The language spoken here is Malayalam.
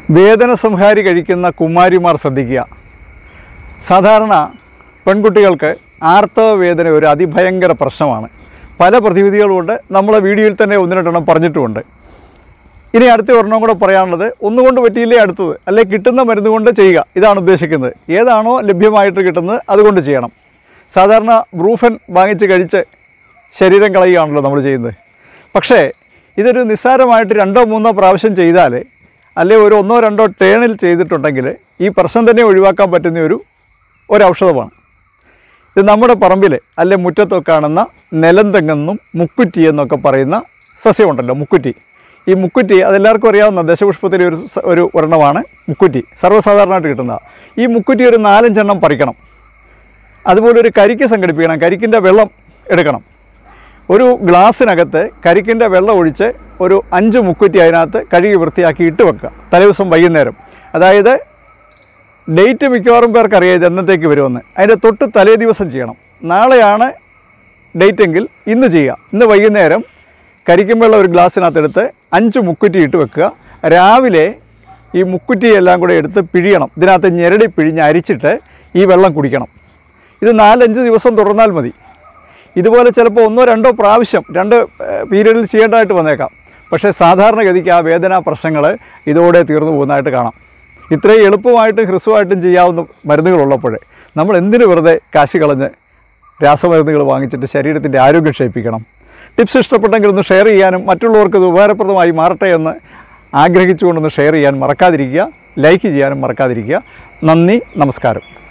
വേദന സംഹാരി കഴിക്കുന്ന കുമാരിമാർ ശ്രദ്ധിക്കുക സാധാരണ പെൺകുട്ടികൾക്ക് ആർത്തവ വേദന ഒരു അതിഭയങ്കര പ്രശ്നമാണ് പല പ്രതിവിധികളുമുണ്ട് നമ്മളെ വീഡിയോയിൽ തന്നെ ഒന്ന് രണ്ടെണ്ണം പറഞ്ഞിട്ടുമുണ്ട് ഇനി അടുത്ത ഒരെണ്ണം കൂടെ പറയാനുള്ളത് ഒന്നുകൊണ്ട് പറ്റിയില്ലേ അടുത്തത് അല്ലെ കിട്ടുന്ന മരുന്ന് കൊണ്ട് ചെയ്യുക ഇതാണ് ഉദ്ദേശിക്കുന്നത് ഏതാണോ ലഭ്യമായിട്ട് കിട്ടുന്നത് അതുകൊണ്ട് ചെയ്യണം സാധാരണ ബ്രൂഫൻ വാങ്ങിച്ച് കഴിച്ച് ശരീരം കളയുകയാണല്ലോ നമ്മൾ ചെയ്യുന്നത് പക്ഷേ ഇതൊരു നിസ്സാരമായിട്ട് രണ്ടോ മൂന്നോ പ്രാവശ്യം ചെയ്താൽ അല്ലെ ഒരു ഒന്നോ രണ്ടോ ടേണിൽ ചെയ്തിട്ടുണ്ടെങ്കിൽ ഈ പ്രശ്നം തന്നെ ഒഴിവാക്കാൻ പറ്റുന്ന ഒരു ഒരു ഔഷധമാണ് ഇത് നമ്മുടെ പറമ്പിൽ അല്ലെ മുറ്റത്തൊക്കെ കാണുന്ന നിലം തെങ്ങെന്നും മുക്കുറ്റി എന്നൊക്കെ പറയുന്ന സസ്യമുണ്ടല്ലോ മുക്കുറ്റി ഈ മുക്കുറ്റി അതെല്ലാവർക്കും അറിയാവുന്ന ദശപുഷ്പത്തിലെ ഒരു സ- ഒരു ഒരെണ്ണമാണ് മുക്കുറ്റി സർവ്വസാധാരണമായിട്ട് കിട്ടുന്നതാണ് ഈ മുക്കുറ്റി ഒരു നാലഞ്ചെണ്ണം പറിക്കണം അതുപോലെ ഒരു കരിക്ക് സംഘടിപ്പിക്കണം കരിക്കിൻ്റെ വെള്ളം എടുക്കണം ഒരു ഗ്ലാസ്സിനകത്ത് കരിക്കിൻ്റെ വെള്ളം ഒഴിച്ച് ഒരു അഞ്ച് മുക്കുറ്റി അതിനകത്ത് കഴുകി വൃത്തിയാക്കി ഇട്ട് വെക്കുക തലേദിവസം വൈകുന്നേരം അതായത് ഡേറ്റ് മിക്കവാറും പേർക്ക് അറിയാം ഇത് എന്നത്തേക്ക് വരുമെന്ന് അതിൻ്റെ തൊട്ട് തലേ ദിവസം ചെയ്യണം നാളെയാണ് ഡേറ്റ് എങ്കിൽ ഇന്ന് ചെയ്യുക ഇന്ന് വൈകുന്നേരം കരിക്കും വെള്ളം ഒരു ഗ്ലാസ്സിനകത്തെടുത്ത് അഞ്ച് മുക്കുറ്റി ഇട്ട് വെക്കുക രാവിലെ ഈ മുക്കുറ്റി എല്ലാം കൂടെ എടുത്ത് പിഴിയണം ഇതിനകത്ത് ഞെരടി പിഴിഞ്ഞ് അരിച്ചിട്ട് ഈ വെള്ളം കുടിക്കണം ഇത് നാലഞ്ച് ദിവസം തുടർന്നാൽ മതി ഇതുപോലെ ചിലപ്പോൾ ഒന്നോ രണ്ടോ പ്രാവശ്യം രണ്ട് പീരീഡിൽ ചെയ്യേണ്ടതായിട്ട് വന്നേക്കാം പക്ഷേ സാധാരണഗതിക്ക് ആ വേദനാ പ്രശ്നങ്ങൾ ഇതോടെ തീർന്നു പോകുന്നതായിട്ട് കാണാം ഇത്രയും എളുപ്പമായിട്ടും ഹ്രസ്വമായിട്ടും ചെയ്യാവുന്ന മരുന്നുകളുള്ളപ്പോൾ നമ്മൾ എന്തിനു വെറുതെ കാശ് കളഞ്ഞ് രാസമരുന്നുകൾ വാങ്ങിച്ചിട്ട് ശരീരത്തിൻ്റെ ആരോഗ്യം ക്ഷയിപ്പിക്കണം ടിപ്സ് ഇഷ്ടപ്പെട്ടെങ്കിൽ ഒന്ന് ഷെയർ ചെയ്യാനും മറ്റുള്ളവർക്ക് ഇത് ഉപകാരപ്രദമായി മാറട്ടെ എന്ന് ആഗ്രഹിച്ചുകൊണ്ടൊന്ന് ഷെയർ ചെയ്യാൻ മറക്കാതിരിക്കുക ലൈക്ക് ചെയ്യാനും മറക്കാതിരിക്കുക നന്ദി നമസ്കാരം